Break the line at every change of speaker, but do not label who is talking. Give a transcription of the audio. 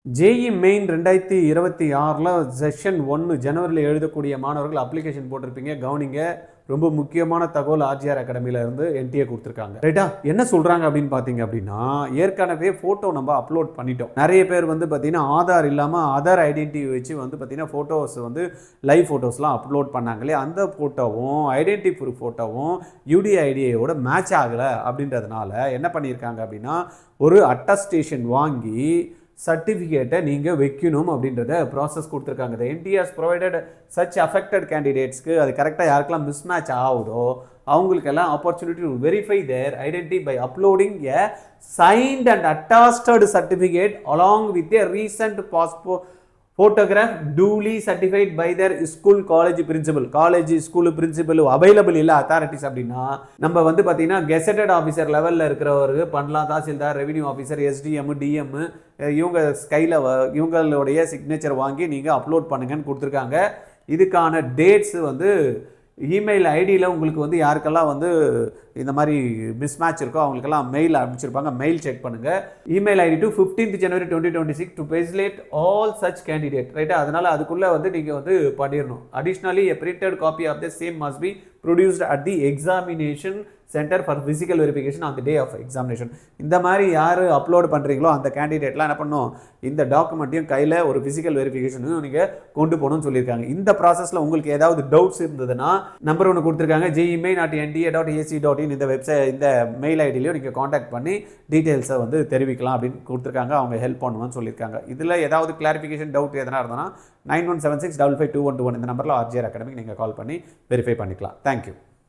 JE main ரெண்டாயிரத்தி இருபத்தி ஆறில் செஷன் ஒன்று ஜனவரியில் எழுதக்கூடிய மாணவர்கள் அப்ளிகேஷன் போட்டிருப்பீங்க கவனிங்க ரொம்ப முக்கியமான தகவல் ஆர்ஜிஆர் அகாடமியில இருந்து என்டிஏ கொடுத்துருக்காங்க ரைட்டா என்ன சொல்கிறாங்க அப்படின்னு பார்த்தீங்க அப்படின்னா ஏற்கனவே ஃபோட்டோ நம்ம அப்லோட் பண்ணிட்டோம் நிறைய பேர் வந்து பார்த்தீங்கன்னா ஆதார் இல்லாமல் ஆதார் ஐடென்டிட்டி வச்சு வந்து பார்த்தீங்கன்னா ஃபோட்டோஸ் வந்து லைவ் ஃபோட்டோஸ்லாம் அப்லோட் பண்ணாங்களே அந்த ஃபோட்டோவும் ஐடென்டி ப்ரூஃப் ஃபோட்டோவும் யூடிஐடியோட மேட்ச் ஆகலை அப்படின்றதுனால என்ன பண்ணியிருக்காங்க அப்படின்னா ஒரு அட்டஸ்டேஷன் வாங்கி சர்டிஃபிகேட்டை நீங்கள் வைக்கணும் அப்படின்றத ப்ராசஸ் கொடுத்துருக்காங்க the NTA's provided such affected கேண்டிடேட்ஸ்க்கு அது கரெக்டாக யாருக்கெல்லாம் மிஸ்மேட்ச் ஆகுதோ அவங்களுக்கெல்லாம் opportunity to verify their identity by uploading a signed and attested certificate along with a recent passport photograph duly certified by the school college principal college school principal available இல்லை authorities அப்படின்னா நம்ம வந்து பார்த்தீங்கன்னா gazetted officer லெவலில் இருக்கிறவருக்கு பண்ணலாம் tehsildar revenue officer SDM DM இவங்க கையில் இவங்களுடைய சிக்னேச்சர் வாங்கி நீங்கள் அப்லோட் பண்ணுங்கன்னு கொடுத்துருக்காங்க இதுக்கான டேட்ஸ் வந்து இமெயில் ஐடியில் உங்களுக்கு வந்து யாருக்கெல்லாம் வந்து இந்த மாதிரி மிஸ்மேட்ச் இருக்கோ அவங்களுக்கெல்லாம் மெயில் அனுப்பிச்சிருப்பாங்க மெயில் செக் பண்ணுங்கள் email ID to fifteenth January twenty twenty six to facilitate all such candidate ரைட்டா அதனால் அதுக்குள்ளே வந்து நீங்கள் வந்து பண்ணிடணும் additionally a printed copy of the same must be produced at the examination centre for physical verification on the day of examination இந்த மாதிரி யார் அப்லோட் பண்ணுறீங்களோ அந்த கேண்டிடேட்லாம் என்ன பண்ணும் இந்த டாக்குமெண்ட்டையும் கையில் ஒரு ஃபிசிக்கல் வெரிஃபிகேஷனும் நீங்கள் கொண்டு போகணும்னு சொல்லியிருக்காங்க இந்த ப்ராசஸில் உங்களுக்கு ஏதாவது டவுட்ஸ் இருந்ததுன்னா நம்பர் ஒன்று கொடுத்துருக்காங்க ஜிஇமெய் நாட் NTA dot AC dot in இந்த வெப்சைட் இந்த மெயில் ஐடியிலையும் நீங்கள் காண்டாக்ட் பண்ணி டீட்டெயில்ஸை வந்து தெரிவிக்கலாம் அப்படின்னு கொடுத்துருக்காங்க அவங்க ஹெல்ப் பண்ணுவான்னு சொல்லியிருக்காங்க இதில் ஏதாவது கிளாரிஃபிகேஷன் டவுட் எதனா இருந்ததுன்னா nine one seven six double five two one two one இந்த நம்பரில் ஆர்ஜிஆர் அகாடமிக்கு நீங்கள் கால் பண்ணி வெரிஃபை பண்ணிக்கலாம் தேங்க்யூ